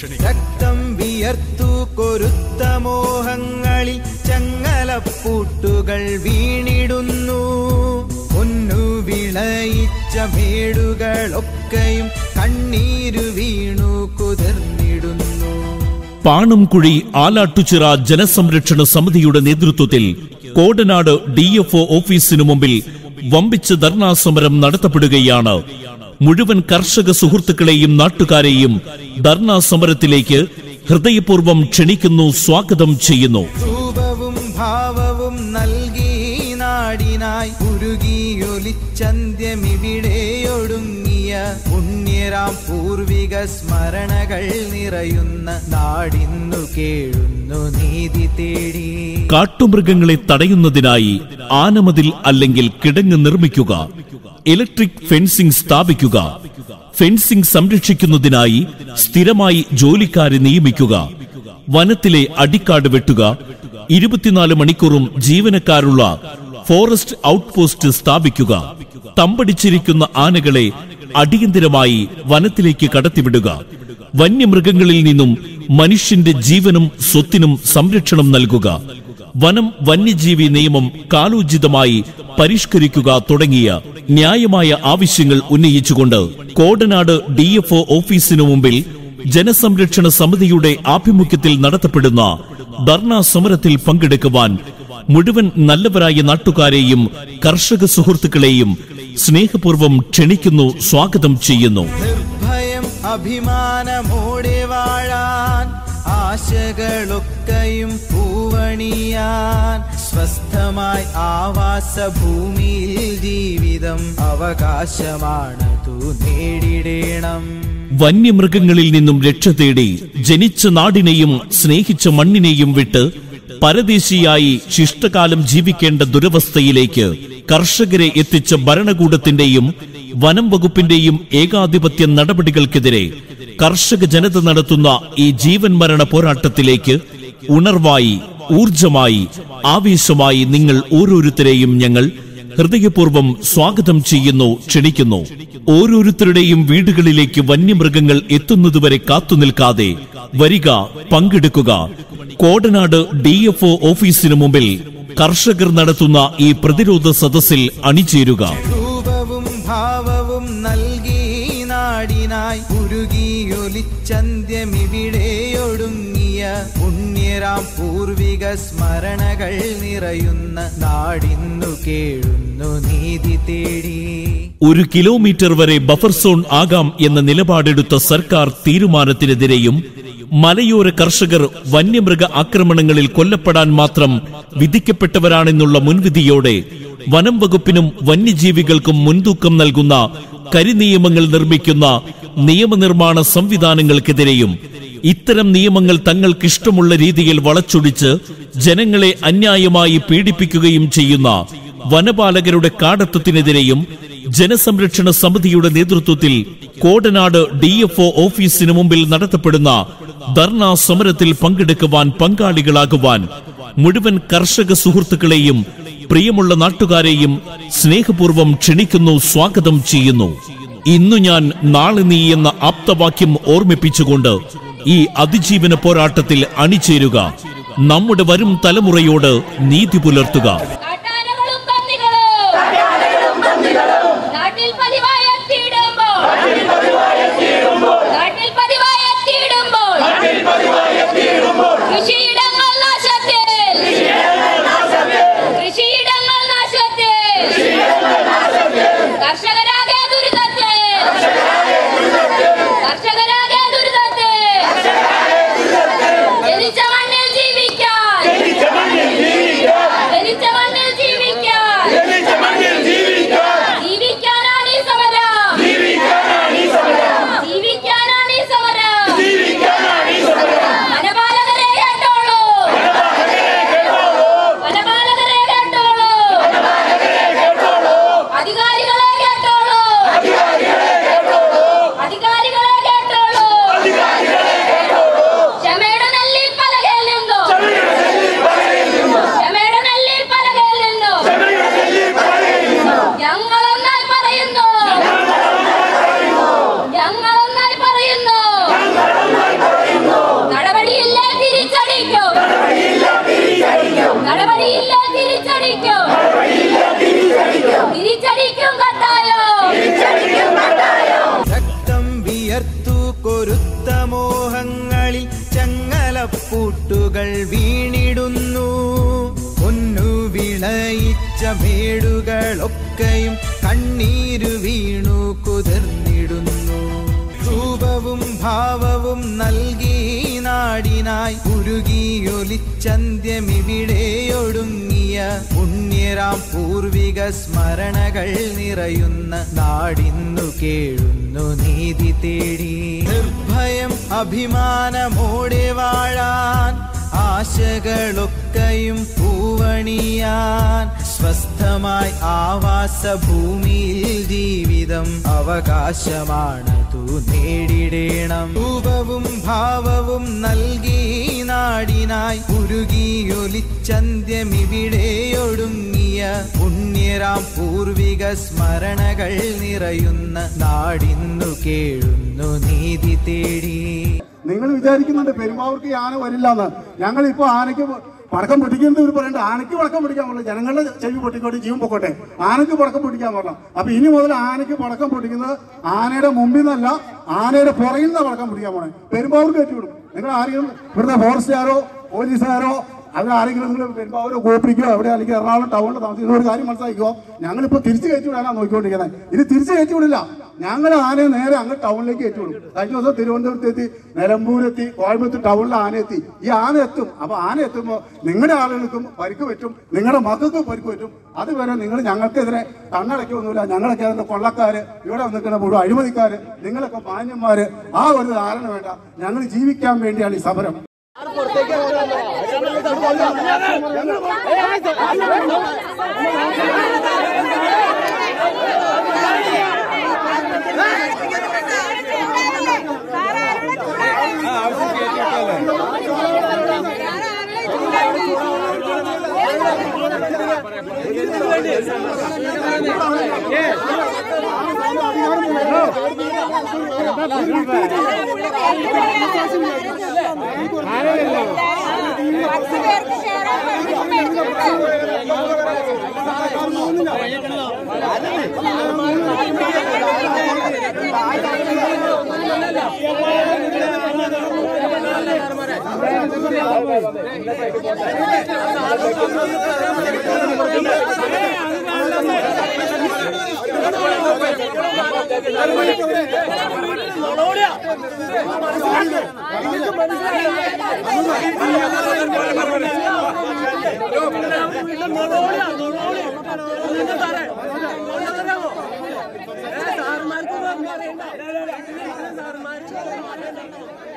രക്തം വിയർത്തു കൊരുത്ത മോഹങ്ങളിൽ ചങ്ങലപ്പൂട്ടുകൾ വീണിടുന്നു പൊന്നു വിളയിച്ച മേടുകളൊക്കെയും കണ്ണീരു വീണു കുതിർന്നിടുന്നു പാണംകുഴി ആലാട്ടുചിറ ജനസംരക്ഷണ സമിതിയുടെ നേതൃത്വത്തിൽ കോടനാട് ഡി എഫ് ഓഫീസിനു മുമ്പിൽ വമ്പിച്ച ധർണാ സമരം നടത്തപ്പെടുകയാണ് മുഴുവൻ കർഷക സുഹൃത്തുക്കളെയും നാട്ടുകാരെയും ധർണാ സമരത്തിലേക്ക് ഹൃദയപൂർവ്വം ക്ഷണിക്കുന്നു സ്വാഗതം ചെയ്യുന്നു രൂപവും ഭാവവും നൽകി നാടിനായി ഉരുകിയൊലിച്ചന്ത്യമിവിടെയൊടുങ്ങിയ പുണ്യരാം പൂർവിക സ്മരണകൾ നിറയുന്ന നാടിന്നു കേഴുന്നു നീതി തേടി കാട്ടുമൃഗങ്ങളെ തടയുന്നതിനായി ആനമതിൽ അല്ലെങ്കിൽ കിടങ്ങ് നിർമ്മിക്കുക ഇലക്ട്രിക് ഫെൻസിംഗ് സ്ഥാപിക്കുക ഫെൻസിംഗ് സംരക്ഷിക്കുന്നതിനായി സ്ഥിരമായി ജോലിക്കാരെ നിയമിക്കുക വനത്തിലെ അടിക്കാട് വെട്ടുക ഇരുപത്തിനാല് മണിക്കൂറും ജീവനക്കാരുള്ള ഫോറസ്റ്റ് ഔട്ട്പോസ്റ്റ് സ്ഥാപിക്കുക തമ്പടിച്ചിരിക്കുന്ന ആനകളെ അടിയന്തിരമായി വനത്തിലേക്ക് കടത്തിവിടുക വന്യമൃഗങ്ങളിൽ നിന്നും മനുഷ്യന്റെ ജീവനും സ്വത്തിനും സംരക്ഷണം നൽകുക വനം വന്യജീവി നിയമം കാലോചിതമായി പരിഷ്കരിക്കുക തുടങ്ങിയ ന്യായമായ ആവശ്യങ്ങൾ ഉന്നയിച്ചുകൊണ്ട് കോടനാട് ഡി എഫ് ഓഫീസിനു മുമ്പിൽ ജനസംരക്ഷണ സമിതിയുടെ ആഭിമുഖ്യത്തിൽ നടത്തപ്പെടുന്ന ധർണാ സമരത്തിൽ പങ്കെടുക്കുവാൻ മുഴുവൻ നല്ലവരായ നാട്ടുകാരെയും കർഷക സുഹൃത്തുക്കളെയും സ്നേഹപൂർവ്വം ക്ഷണിക്കുന്നു സ്വാഗതം ചെയ്യുന്നു നിർഭയം അഭിമാനമോടെ വാഴാൻ ആശകളൊക്കെയും പൂവണിയാൻ സ്വസ്ഥമായി ആവാസ ഭൂമിയിൽ ജീവിതം അവകാശമാണതു നേടിടേണം വന്യമൃഗങ്ങളിൽ നിന്നും രക്ഷ തേടി ജനിച്ച നാടിനെയും സ്നേഹിച്ച മണ്ണിനെയും വിട്ട് പരദേശിയായി ശിഷ്ടകാലം ജീവിക്കേണ്ട ദുരവസ്ഥയിലേക്ക് കർഷകരെ എത്തിച്ച ഭരണകൂടത്തിന്റെയും വനം വകുപ്പിന്റെയും ഏകാധിപത്യ നടപടികൾക്കെതിരെ കർഷക ജനത നടത്തുന്ന ഈ ജീവൻ മരണ പോരാട്ടത്തിലേക്ക് ഉണർവായി ഊർജമായി ആവേശമായി നിങ്ങൾ ഓരോരുത്തരെയും ഞങ്ങൾ ഹൃദയപൂർവ്വം സ്വാഗതം ചെയ്യുന്നു ക്ഷണിക്കുന്നു ഓരോരുത്തരുടെയും വീടുകളിലേക്ക് വന്യമൃഗങ്ങൾ എത്തുന്നതുവരെ കാത്തുനിൽക്കാതെ വരിക പങ്കെടുക്കുക കോടനാട് ഡി എഫ് ഓഫീസിനു മുമ്പിൽ കർഷകർ നടത്തുന്ന ഈ പ്രതിരോധ സദസ്സിൽ അണിചേരുക രൂപവും ഭാവവും നൽകി നാടിനായി ഉരുകിയൊലിച്ചന്ത്യമിവിടെയൊടുങ്ങിയ പുണ്യരാം പൂർവിക സ്മരണകൾ നിറയുന്ന നാടിന്നു കേഴുന്നു നീതി തേടി ഒരു കിലോമീറ്റർ വരെ ബഫർ സോൺ ആകാം എന്ന നിലപാടെടുത്ത സർക്കാർ തീരുമാനത്തിനെതിരെയും മലയോര കർഷകർ വന്യമൃഗ ആക്രമണങ്ങളിൽ കൊല്ലപ്പെടാൻ മാത്രം വിധിക്കപ്പെട്ടവരാണെന്നുള്ള മുൻവിധിയോടെ വനം വകുപ്പിനും വന്യജീവികൾക്കും മുൻതൂക്കം നൽകുന്ന കരിനിയമങ്ങൾ നിർമ്മിക്കുന്ന നിയമനിർമ്മാണ സംവിധാനങ്ങൾക്കെതിരെയും ഇത്തരം നിയമങ്ങൾ തങ്ങൾക്കിഷ്ടമുള്ള രീതിയിൽ വളച്ചൊടിച്ച് ജനങ്ങളെ അന്യായമായി പീഡിപ്പിക്കുകയും ചെയ്യുന്ന വനപാലകരുടെ കാടത്വത്തിനെതിരെയും ജനസംരക്ഷണ സമിതിയുടെ നേതൃത്വത്തിൽ കോടനാട് ഡി എഫ് ഓഫീസിന് മുമ്പിൽ നടത്തപ്പെടുന്ന ധർണാ സമരത്തിൽ പങ്കെടുക്കുവാൻ പങ്കാളികളാകുവാൻ മുഴുവൻ കർഷക സുഹൃത്തുക്കളെയും പ്രിയമുള്ള നാട്ടുകാരെയും സ്നേഹപൂർവ്വം ക്ഷണിക്കുന്നു സ്വാഗതം ചെയ്യുന്നു ഇന്നു ഞാൻ നാളെ നീ എന്ന ആപ്തവാക്യം ഓർമ്മിപ്പിച്ചുകൊണ്ട് ഈ അതിജീവന പോരാട്ടത്തിൽ അണിചേരുക നമ്മുടെ വരും തലമുറയോട് നീതി പുലർത്തുക കാട്ടാനകളും പന്നികളും നാട്ടിൽ പതിവായി എത്തിയിടുമ്പോൾ നാട്ടിൽ പതിവായി എത്തിയിടുമ്പോൾ കൃഷിയിടങ്ങൾ നാശത്തിൽ കൃഷിയിടങ്ങൾ നാശത്തിൽ കർഷകരാകെ ദുരിതത്തിൽ കർഷകരാകെ ദുരിതത്തിൽ ജനിച്ച മണ്ണിൽ ജീവിക്കാൻ ജനിച്ച മണ്ണിൽ ജീവിക്കാൻ ജീവിക്കാനാണ് ഈ സമരം ജീവിക്കാനാണ് ഈ സമരം വനപാലകരെ കേട്ടോളൂ മോഹങ്ങളിൽ ചങ്ങലപ്പൂട്ടുകൾ വീണിടുന്നു പൊന്നു വിളയിച്ച മേടുകളൊക്കെയും കണ്ണീരു വീണു കുതിർന്നിടുന്നു രൂപവും ഭാവവും നൽകി നാടിനായി ഉരുകിയൊലിച്ചന്ത്യമിവിടെയൊടുങ്ങിയ പുണ്യരാം പൂർവിക സ്മരണകൾ നിറയുന്ന നാടിന്നു കേഴുന്നു നീതി തേടി നിർഭയം അഭിമാനമോടെ വാഴാൻ ആശകളൊക്കെയും പൂവണിയാൻ സ്വസ്ഥമായി ആവാസഭൂമിയിൽ ജീവിതം അവകാശമാണതു നേടിടേണം രൂപവും ഭാവവും നൽകി നാടിനായി ഉരുകിയൊലിച്ചന്ത്യമിവിടെയൊടുങ്ങിയ പുണ്യരാം പൂർവിക സ്മരണകൾ നിറയുന്ന നാടിന്നു കേഴുന്നു നീതി തേടി നിങ്ങൾ വിചാരിക്കുന്നുണ്ട് പെരുമ്പാവൂർക്ക് ഈ ആന വരില്ലെന്ന് ഞങ്ങൾ ഇപ്പോൾ ആനയ്ക്ക് പടക്കം പൊട്ടിക്കുന്നത് ഇവർ പറയണ്ട ആനയ്ക്ക് പടക്കം പൊട്ടിക്കാൻ പാടില്ല ജനങ്ങളുടെ ചെവി പൊട്ടിക്കോട്ടെ ജീവൻ പൊക്കോട്ടെ ആനയ്ക്ക് പടക്കം പൊട്ടിക്കാൻ പാടില്ല അപ്പൊ ഇനി മുതൽ ആനയ്ക്ക് പടക്കം പൊട്ടിക്കുന്നത് ആനയുടെ മുമ്പിൽ നിന്നല്ല ആനയുടെ പുറകിൽ നിന്നാണ് പടക്കം പൊട്ടിക്കാൻ പോണേ പെരുമ്പാവൂർക്ക് കയറ്റിവിടും നിങ്ങൾ ആരെങ്കിലും ഇവിടുത്തെ ഫോറസ്റ്റുകാരോ പോലീസുകാരോ അവർ ആരെങ്കിലും നിങ്ങൾ പെരുമ്പാവൂരോ കോപ്പിക്കോ എവിടെ അല്ലെങ്കിൽ എറണാകുളം ടൗണിൽ താമസിക്കുന്ന ഒരു കാര്യം മനസ്സിലാക്കിക്കോ ഞങ്ങളിപ്പോൾ തിരിച്ചു കയറ്റി വിടാനാണ് നോക്കിക്കൊണ്ടിരിക്കുന്നത് ഇത് തിരിച്ചു കയറ്റി വിടില്ല ഞങ്ങൾ ആനയെ നേരെ അങ്ങ് ടൗണിലേക്ക് കയറ്റി വിടും കഴിഞ്ഞ ദിവസം തിരുവനന്തപുരത്ത് എത്തി നിലമ്പൂരെത്തി കോയമ്പത്തൂർ ടൗണിൽ ആന എത്തി ഈ ആന എത്തും അപ്പൊ ആന എത്തുമ്പോൾ നിങ്ങളുടെ ആളുകൾക്കും പരിക്ക് പറ്റും നിങ്ങളുടെ മക്കൾക്ക് പരിക്ക് പറ്റും അതുവരെ നിങ്ങൾ ഞങ്ങൾക്കെതിരെ കണ്ണടയ്ക്കൊന്നുമില്ല ഞങ്ങളൊക്കെ അതിന്റെ കൊള്ളക്കാര് ഇവിടെ നിൽക്കുന്ന മുഴുവൻ അഴിമതിക്കാര് നിങ്ങളൊക്കെ മാന്യന്മാര് ആ ഒരു ധാരണ വേണ്ട ഞങ്ങൾ ജീവിക്കാൻ വേണ്ടിയാണ് ഈ സമരം പത്ത് പേർക്ക് ചേരാൻ സാറുമാർക്ക്